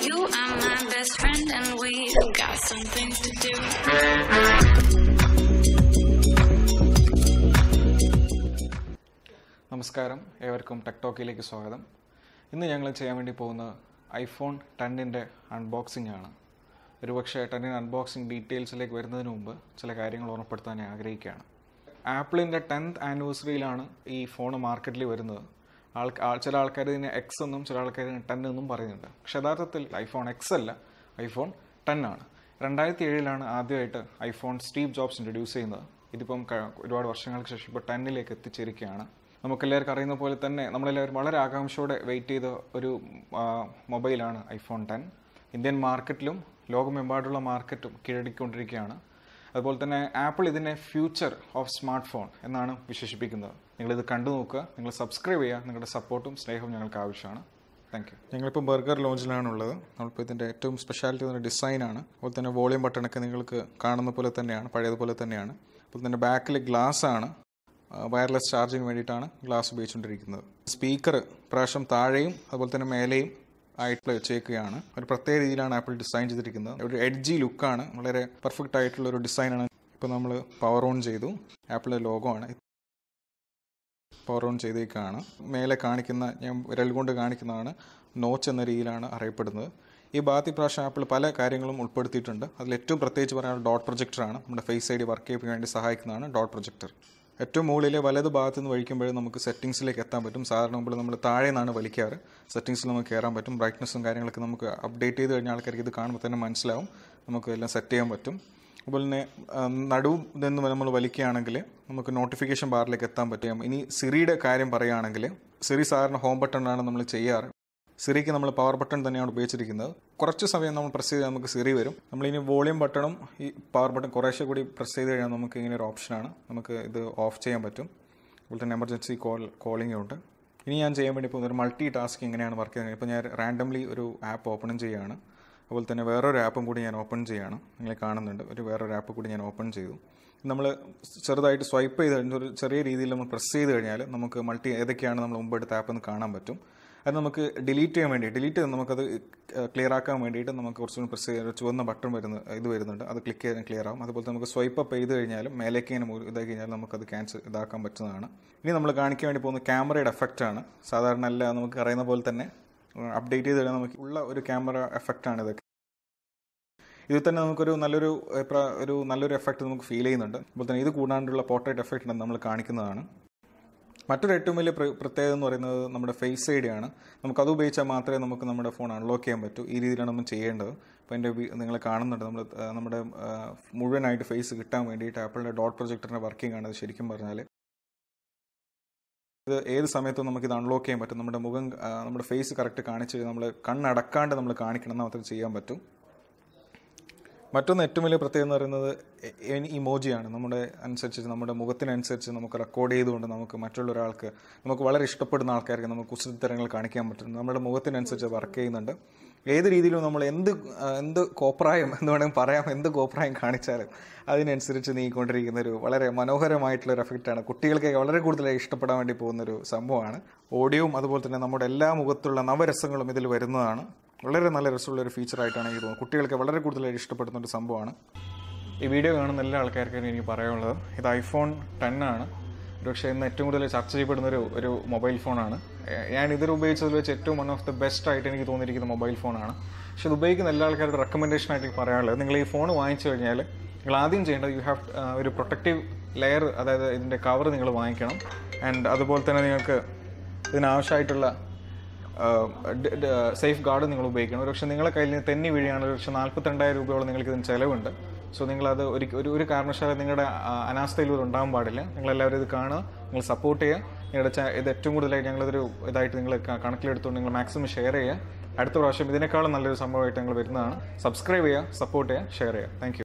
you. I'm my best friend, and we've got some things to do. നമസ്കാരം ഏവർക്കും ടെക്ടോക്കിലേക്ക് സ്വാഗതം ഇന്ന് ഞങ്ങൾ ചെയ്യാൻ വേണ്ടി പോകുന്ന ഐഫോൺ ടെന്നിൻ്റെ അൺബോക്സിംഗ് ആണ് ഒരുപക്ഷെ ടെന്നിൻ്റെ അൺബോക്സിംഗ് ഡീറ്റെയിൽസിലേക്ക് വരുന്നതിന് മുമ്പ് ചില കാര്യങ്ങൾ ഓർമ്മപ്പെടുത്താൻ ഞാൻ ആഗ്രഹിക്കുകയാണ് ആപ്പിളിൻ്റെ ടെൻത്ത് ആനിവേഴ്സറിയിലാണ് ഈ ഫോൺ മാർക്കറ്റിൽ വരുന്നത് ആൾ ആൾ- ചില ആൾക്കാർ ഇതിനെ എക്സ് എന്നും ചില ആൾക്കാർ ഇതിനെ ടെൻ എന്നും പറയുന്നുണ്ട് പക്ഷെ യഥാർത്ഥത്തിൽ ഐഫോൺ എക്സ് അല്ല ഐഫോൺ ടെൻ ആണ് രണ്ടായിരത്തി ഏഴിലാണ് ആദ്യമായിട്ട് ഐഫോൺ സ്റ്റീവ് ജോബ്സ് ഇൻട്രൊഡ്യൂസ് ചെയ്യുന്നത് ഇതിപ്പം ക- ഒരുപാട് വർഷങ്ങൾക്ക് ശേഷം ഇപ്പോൾ ടെന്നിലേക്ക് എത്തിച്ചിരിക്കുകയാണ് നമുക്കെല്ലാവർക്കും അറിയുന്ന പോലെ തന്നെ നമ്മളെല്ലാവരും വളരെ ആകാംക്ഷയോടെ വെയിറ്റ് ചെയ്ത ഒരു ആ, മൊബൈലാണ് ഐഫോൺ ടെൻ ഇന്ത്യൻ മാർക്കറ്റിലും ലോകമെമ്പാടുള്ള മാർക്കറ്റും കീഴടക്കിക്കൊണ്ടിരിക്കുകയാണ് അതുപോലെ തന്നെ ആപ്പിൾ ഇതിനെ ഫ്യൂച്ചർ ഓഫ് സ്മാർട്ട് ഫോൺ എന്നാണ് വിശേഷിപ്പിക്കുന്നത് നിങ്ങളിത് കണ്ടു നോക്കുക നിങ്ങൾ സബ്സ്ക്രൈബ് ചെയ്യുക നിങ്ങളുടെ സപ്പോർട്ടും സ്നേഹവും ഞങ്ങൾക്ക് ആവശ്യമാണ് താങ്ക് യു ഞങ്ങളിപ്പോൾ ബർഗർ ലോഞ്ചിലാണുള്ളത് നമ്മളിപ്പോൾ ഇതിൻ്റെ ഏറ്റവും സ്പെഷ്യാലിറ്റി വന്ന ഡിസൈനാണ് അതുപോലെ തന്നെ വോളിയം ബട്ടണൊക്കെ നിങ്ങൾക്ക് കാണുന്ന പോലെ തന്നെയാണ് പഴയതുപോലെ തന്നെയാണ് അതുപോലെ തന്നെ ബാക്കിൽ ഗ്ലാസ് ആണ് വയർലെസ് ചാർജിങ് വേണ്ടിയിട്ടാണ് ഗ്ലാസ് ഉപയോഗിച്ചുകൊണ്ടിരിക്കുന്നത് സ്പീക്കർ പ്രാവശ്യം താഴെയും അതുപോലെ തന്നെ മേലെയും ആയിട്ട് വെച്ചേക്കുകയാണ് ഒരു പ്രത്യേക രീതിയിലാണ് ആപ്പിൾ ഡിസൈൻ ചെയ്തിരിക്കുന്നത് ഒരു എഡ്ജി ലുക്കാണ് വളരെ പെർഫെക്റ്റ് ആയിട്ടുള്ള ഒരു ഡിസൈനാണ് ഇപ്പോൾ നമ്മൾ പവർ ഓൺ ചെയ്തു ആപ്പിളിൻ്റെ ലോഗോ ആണ് പവർ ഓൺ ചെയ്തേക്കാണ് മേലെ കാണിക്കുന്ന ഞാൻ വിരൽ കൊണ്ട് കാണിക്കുന്നതാണ് നോച്ച് എന്ന രീതിയിലാണ് അറിയപ്പെടുന്നത് ഈ ഭാഗത്ത് ഇപ്രാവശ്യം ആപ്പിൾ പല കാര്യങ്ങളും ഉൾപ്പെടുത്തിയിട്ടുണ്ട് അതിൽ ഏറ്റവും പ്രത്യേകിച്ച് പറയാനുള്ള ഡോട്ട് പ്രൊജക്ടറാണ് നമ്മുടെ ഫേസ് ഐ ഡി വർക്ക് ചെയ്യാൻ വേണ്ടി സഹായിക്കുന്നതാണ് ഡോട്ട് പ്രൊജക്ടർ ഏറ്റവും മുകളിലെ വലത് ഭാഗത്ത് നിന്ന് വലിക്കുമ്പോഴേ നമുക്ക് സെറ്റിങ്സിലേക്ക് എത്താൻ പറ്റും സാധാരണ മുമ്പ് നമ്മൾ താഴെ നിന്നാണ് വലിക്കാറ് സെറ്റിങ്സിൽ നമുക്ക് കയറാൻ പറ്റും ബ്രൈറ്റ്നസ്സും കാര്യങ്ങളൊക്കെ നമുക്ക് അപ്ഡേറ്റ് ചെയ്ത് കഴിഞ്ഞ ആൾക്കാർക്ക് ഇത് കാണുമ്പോൾ തന്നെ മനസ്സിലാവും നമുക്ക് എല്ലാം സെറ്റ് ചെയ്യാൻ പറ്റും അതുപോലെ തന്നെ നടുവ് നിന്ന് നമ്മൾ വലിക്കുകയാണെങ്കിൽ നമുക്ക് നോട്ടിഫിക്കേഷൻ ബാറിലേക്ക് എത്താൻ പറ്റും ഇനി സിറിയുടെ കാര്യം പറയുകയാണെങ്കിൽ സിറി സാധാരണ ഹോം ബട്ടണാണ് നമ്മൾ ചെയ്യാറ് സിറിക്ക് നമ്മൾ പവർ ബട്ടൺ തന്നെയാണ് ഉപയോഗിച്ചിരിക്കുന്നത് കുറച്ച് സമയം നമ്മൾ പ്രസ് ചെയ്താൽ നമുക്ക് സിറി വരും നമ്മൾ ഇനി വോളിയം ബട്ടണും ഈ പവർ ബട്ടൺ കുറേശ്ശെ കൂടി പ്രസ് ചെയ്ത് കഴിഞ്ഞാൽ നമുക്ക് ഇങ്ങനെ ഒരു ഓപ്ഷനാണ് നമുക്ക് ഇത് ഓഫ് ചെയ്യാൻ പറ്റും അതുപോലെ തന്നെ എമർജൻസി കോൾ കോളിംഗ് ഉണ്ട് ഇനി ഞാൻ ചെയ്യാൻ വേണ്ടി പോകുന്നത് ഒരു മൾട്ടി ടാസ്ക് എങ്ങനെയാണ് വർക്ക് ചെയ്യുന്നത് ഇപ്പോൾ ഞാൻ റാൻഡംലി ഒരു ആപ്പ് ഓപ്പൺ ചെയ്യുകയാണ് അതുപോലെ തന്നെ വേറൊരു ആപ്പും കൂടി ഞാൻ ഓപ്പൺ ചെയ്യുകയാണ് നിങ്ങൾ കാണുന്നുണ്ട് ഒരു വേറൊരു ആപ്പ് കൂടി ഞാൻ ഓപ്പൺ ചെയ്തു നമ്മൾ ചെറുതായിട്ട് സ്വൈപ്പ് ചെയ്ത് കഴിഞ്ഞാൽ ഒരു ചെറിയ രീതിയിൽ നമ്മൾ പ്രസ് ചെയ്ത് കഴിഞ്ഞാൽ നമുക്ക് മൾട്ടി ഏതൊക്കെയാണ് നമ്മൾ മുമ്പ് എടുത്ത ആപ്പ് എന്ന് കാണാൻ പറ്റും അത് നമുക്ക് ഡിലീറ്റ് ചെയ്യാൻ വേണ്ടി ഡിലീറ്റ് ചെയ്ത് നമുക്കത് ക്ലിയർ ആക്കാൻ വേണ്ടിയിട്ട് നമുക്ക് കുറച്ചുകൂടി പ്രസ് ചെയ്ത് ഒരു ചുവന്ന ബട്ടൺ വരുന്ന ഇത് വരുന്നുണ്ട് അത് ക്ലിക്ക് ചെയ്താൽ ക്ലിയർ ആവും അതുപോലെ തന്നെ നമുക്ക് സ്വൈപ്പ് അപ്പ് ചെയ്ത് കഴിഞ്ഞാലും മേലേക്ക് ഇങ്ങനെ മൂ- ഇതാക്കി കഴിഞ്ഞാൽ നമുക്കത് ക്യാൻസൽ ഇതാക്കാൻ പറ്റുന്നതാണ് ഇനി നമ്മൾ കാണിക്കാൻ വേണ്ടി പോകുന്ന ക്യാമറയുടെ എഫക്റ്റ് ആണ് സാധാരണ അല്ല നമുക്ക് അറിയുന്ന പോലെ തന്നെ അപ്ഡേറ്റ് ചെയ്ത് കഴിഞ്ഞാൽ നമുക്ക് ഉള്ള ഒരു ക്യാമറ എഫക്റ്റാണ് ഇതൊക്കെ ഇതിൽ തന്നെ നമുക്കൊരു നല്ലൊരു ഏഹ്, പ്ര- ഒരു നല്ലൊരു എഫക്റ്റ് നമുക്ക് ഫീൽ ചെയ്യുന്നുണ്ട് അതുപോലെ തന്നെ ഇത് കൂടാണ്ടുള്ള പോർട്രേറ്റ് എഫക്റ്റ് നമ്മൾ കാണിക്കുന്നതാണ് മറ്റൊരു ഏറ്റവും വലിയ പ്ര- പ്രത്യേകത എന്ന് പറയുന്നത് നമ്മുടെ ഫേസ് ഐ ഡി ആണ് നമുക്ക് അത് ഉപയോഗിച്ചാൽ മാത്രമേ നമുക്ക് നമ്മുടെ ഫോൺ അൺലോക്ക് ചെയ്യാൻ പറ്റൂ ഈ രീതിയിലാണ് നമ്മൾ ചെയ്യേണ്ടത് അപ്പോൾ എൻ്റെ നിങ്ങൾ കാണുന്നുണ്ട് നമ്മൾ ആ, നമ്മുടെ ആ, മുഴുവനായിട്ട് ഫേസ് കിട്ടാൻ വേണ്ടിയിട്ട് ആപ്പിളിൻ്റെ ഡോട്ട് പ്രൊജക്ടറിൻ്റെ വർക്കിംഗ് ആണ് ഇത് ശരിക്കും പറഞ്ഞാൽ ഇത് ഏത് സമയത്തും നമുക്ക് ഇത് അൺലോക്ക് ചെയ്യാൻ പറ്റും നമ്മുടെ മുഖം ആ, നമ്മുടെ ഫേസ് കറക്റ്റ് കാണിച്ച് നമ്മൾ കണ്ണടക്കാണ്ട് നമ്മൾ കാണിക്കണം എന്ന് മാത്രമേ ചെയ്യാൻ പറ്റും മറ്റൊന്ന് ഏറ്റവും വലിയ പ്രത്യേകത എന്ന് പറയുന്നത് ഇമോജിയാണ് നമ്മുടെ അനുസരിച്ച് നമ്മുടെ മുഖത്തിനനുസരിച്ച് നമുക്ക് റെക്കോർഡ് ചെയ്തുകൊണ്ട് നമുക്ക് മറ്റുള്ള ഒരാൾക്ക് നമുക്ക് വളരെ ഇഷ്ടപ്പെടുന്ന ആൾക്കാർക്ക് നമുക്ക് കുസൃത്തരങ്ങൾ കാണിക്കാൻ പറ്റും നമ്മുടെ മുഖത്തിനനുസരിച്ച് വർക്ക് ചെയ്യുന്നുണ്ട് ഏത് രീതിയിലും നമ്മൾ എന്ത് ആ, എന്ത് കോപ്രായം എന്ന് വേണമെങ്കിൽ പറയാം എന്ത് കോപ്രായം കാണിച്ചാലും അതിനനുസരിച്ച് നീങ്ങിക്കൊണ്ടിരിക്കുന്ന ഒരു വളരെ മനോഹരമായിട്ടുള്ള ഒരു എഫക്റ്റാണ് കുട്ടികൾക്ക് വളരെ കൂടുതൽ ഇഷ്ടപ്പെടാൻ വേണ്ടി പോകുന്ന ഒരു സംഭവമാണ് ഓഡിയോയും അതുപോലെ തന്നെ നമ്മുടെ എല്ലാ മുഖത്തുള്ള നവരസങ്ങളും ഇതിൽ വരുന്നതാണ് വളരെ നല്ല രസമുള്ള ഒരു ഫീച്ചറായിട്ടാണ് എനിക്ക് തോന്നുന്നത് കുട്ടികൾക്ക് വളരെ കൂടുതലായിട്ട് ഇഷ്ടപ്പെടുന്ന ഒരു സംഭവമാണ് ഈ വീഡിയോ കാണുന്ന എല്ലാ ആൾക്കാർക്കും എനിക്ക് പറയാനുള്ളത് ഇത് ഐഫോൺ ടെൻ ആണ് പക്ഷേ ഇന്ന് ഏറ്റവും കൂടുതൽ ചർച്ച ചെയ്യപ്പെടുന്ന ഒരു ഒരു മൊബൈൽ ഫോണാണ് ഏഹ് ഞാൻ ഇതിൽ ഉപയോഗിച്ചതിൽ വെച്ച് ഏറ്റവും വൺ ഓഫ് ദി ബെസ്റ്റ് ആയിട്ട് എനിക്ക് തോന്നിയിരിക്കുന്ന മൊബൈൽ ഫോണാണ് പക്ഷെ ഇത് ഉപയോഗിക്കുന്ന എല്ലാ ആൾക്കാരുടെ റെക്കമെൻഡേഷൻ ആയിട്ട് എനിക്ക് പറയാനുള്ളത് നിങ്ങൾ ഈ ഫോൺ വാങ്ങിച്ചു കഴിഞ്ഞാൽ നിങ്ങൾ ആദ്യം ചെയ്യേണ്ടത് യു ഹാവ് ഒരു പ്രൊട്ടക്റ്റീവ് ലെയർ അതായത് ഇതിൻ്റെ കവർ നിങ്ങൾ വാങ്ങിക്കണം ആൻഡ് അതുപോലെ തന്നെ നിങ്ങൾക്ക് ഇതിനാവശ്യമായിട്ടുള്ള സേഫ് ഗാർഡ് നിങ്ങൾ ഉപയോഗിക്കണം ഒരു പക്ഷേ നിങ്ങളെ കയ്യിൽ നിന്ന് തെന്നി വീഴുകയാണ് ഒരു പക്ഷേ നാൽപ്പത്തിരണ്ടായിരം രൂപയോളം നിങ്ങൾക്ക് ഇതിന് ചിലവുണ്ട് സോ നിങ്ങളത് ഒരു ഒരു ഒരു കാരണവശാലും നിങ്ങളുടെ ആ, അനാസ്ഥയിൽ ഇത് ഉണ്ടാകാൻ പാടില്ല നിങ്ങളെല്ലാവരും ഇത് കാണുക നിങ്ങൾ സപ്പോർട്ട് ചെയ്യുക നിങ്ങളുടെ ചാ- ഇത് ഏറ്റവും കൂടുതലായിട്ട് ഞങ്ങളിതൊരു ഇതായിട്ട് നിങ്ങൾ ക- കണക്കിലെടുത്തുകൊണ്ട് നിങ്ങൾ മാക്സിമം ഷെയർ ചെയ്യുക അടുത്ത പ്രാവശ്യം ഇതിനേക്കാളും നല്ലൊരു സംഭവമായിട്ട് ഞങ്ങൾ വരുന്നതാണ് സബ്സ്ക്രൈബ് ചെയ്യുക സപ്പോർട്ട് ചെയ്യുക ഷെയർ ചെയ്യുക താങ്ക്